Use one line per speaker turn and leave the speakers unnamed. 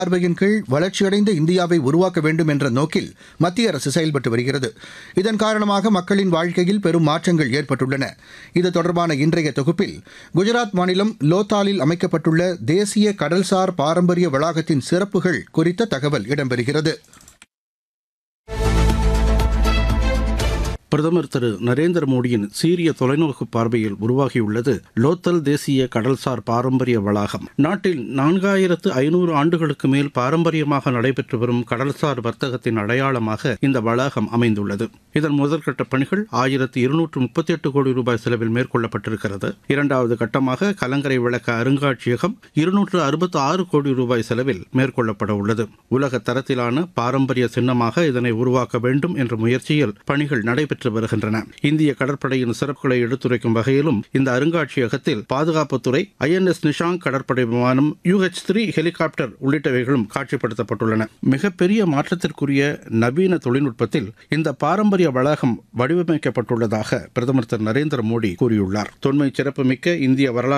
பார்வையின் கீழ் வளர்ச்சியடைந்த இந்தியாவை உருவாக்க வேண்டும் என்ற நோக்கில் மத்திய அரசு செயல்பட்டு வருகிறது இதன் காரணமாக மக்களின் வாழ்க்கையில் பெரும் மாற்றங்கள் ஏற்பட்டுள்ளன இது தொடர்பான இன்றைய தொகுப்பில் குஜராத் மாநிலம் லோத்தாலில் அமைக்கப்பட்டுள்ள தேசிய கடல்சார் பாரம்பரிய வளாகத்தின் சிறப்புகள் குறித்த தகவல் இடம்பெறுகிறது
பிரதமர் திரு நரேந்திர மோடியின் சீரிய தொலைநோக்கு பார்வையில் உருவாகியுள்ளது லோத்தல் தேசிய கடல்சார் பாரம்பரிய வளாகம் நாட்டில் நான்காயிரத்து ஐநூறு ஆண்டுகளுக்கு மேல் பாரம்பரியமாக நடைபெற்று வரும் கடல்சார் வர்த்தகத்தின் அடையாளமாக இந்த வளாகம் அமைந்துள்ளது இதன் முதற்கட்ட பணிகள் ஆயிரத்து இருநூற்று முப்பத்தி எட்டு கோடி ரூபாய் செலவில் மேற்கொள்ளப்பட்டிருக்கிறது இரண்டாவது கட்டமாக கலங்கரை விளக்க அருங்காட்சியகம் இருநூற்று அறுபத்தி ஆறு கோடி ரூபாய் செலவில் மேற்கொள்ளப்பட உள்ளது உலக தரத்திலான பாரம்பரிய சின்னமாக இதனை உருவாக்க வேண்டும் என்ற முயற்சியில் பணிகள் நடைபெற்று வருகின்றன இந்திய கடற்படையின் சிறப்புகளை எடுத்துரைக்கும் வகையிலும் இந்த அருங்காட்சியகத்தில் பாதுகாப்புத்துறை ஐஎன்எஸ் நிஷாங் கடற்படை விமானம் யூஹெச் த்ரீ ஹெலிகாப்டர் உள்ளிட்டவைகளும் காட்சிப்படுத்தப்பட்டுள்ளன மிகப்பெரிய மாற்றத்திற்குரிய நவீன தொழில்நுட்பத்தில் இந்த பாரம்பரிய வளாகம் வடிவமைக்கப்பட்டுள்ளதாக பிரதமர் திரு நரேந்திர மோடி கூறியுள்ளார் தொன்மை சிறப்புமிக்க இந்திய வரலாற்று